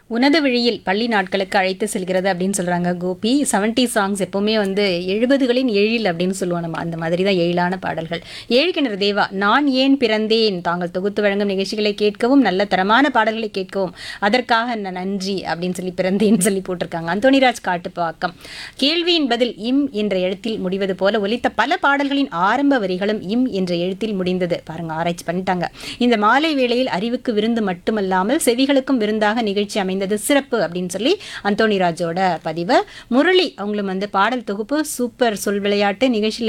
உனது விழியில் பள்ளி நாட்களுக்கு அழைத்து செல்கிறது அப்படின்னு சொல்றாங்க கோபி 70 சாங்ஸ் எப்பவுமே வந்து எழுபதுகளின் எழில் அப்படின்னு சொல்லுவோம் நம்ம அந்த மாதிரி தான் எழிலான பாடல்கள் ஏழ்கிணறு தேவா நான் ஏன் பிறந்தேன் தாங்கள் தொகுத்து வழங்கும் நிகழ்ச்சிகளை கேட்கவும் நல்ல தரமான பாடல்களை கேட்கவும் அதற்காக ந- நன்றி அப்படின்னு சொல்லி பிறந்தேன்னு சொல்லி போட்டிருக்காங்க அந்தோணிராஜ் காட்டுப்பாக்கம் கேள்வியின் பதில் இம் என்ற எழுத்தில் முடிவது போல ஒலித்த பல பாடல்களின் ஆரம்ப வரிகளும் இம் என்ற எழுத்தில் முடிந்தது பாருங்க ஆராய்ச்சி பண்ணிட்டாங்க இந்த மாலை வேளையில் அறிவுக்கு விருந்து மட்டுமல்லாமல் செவிகளுக்கும் விருந்தாக நிகழ்ச்சி அமைந்தது சிறப்பு அப்படின்னு சொல்லி அந்தோணிராஜோட பதிவு முரளி அவங்களும் வந்து பாடல் தொகுப்பு சூப்பர் சொல் விளையாட்டு நிகழ்ச்சியில்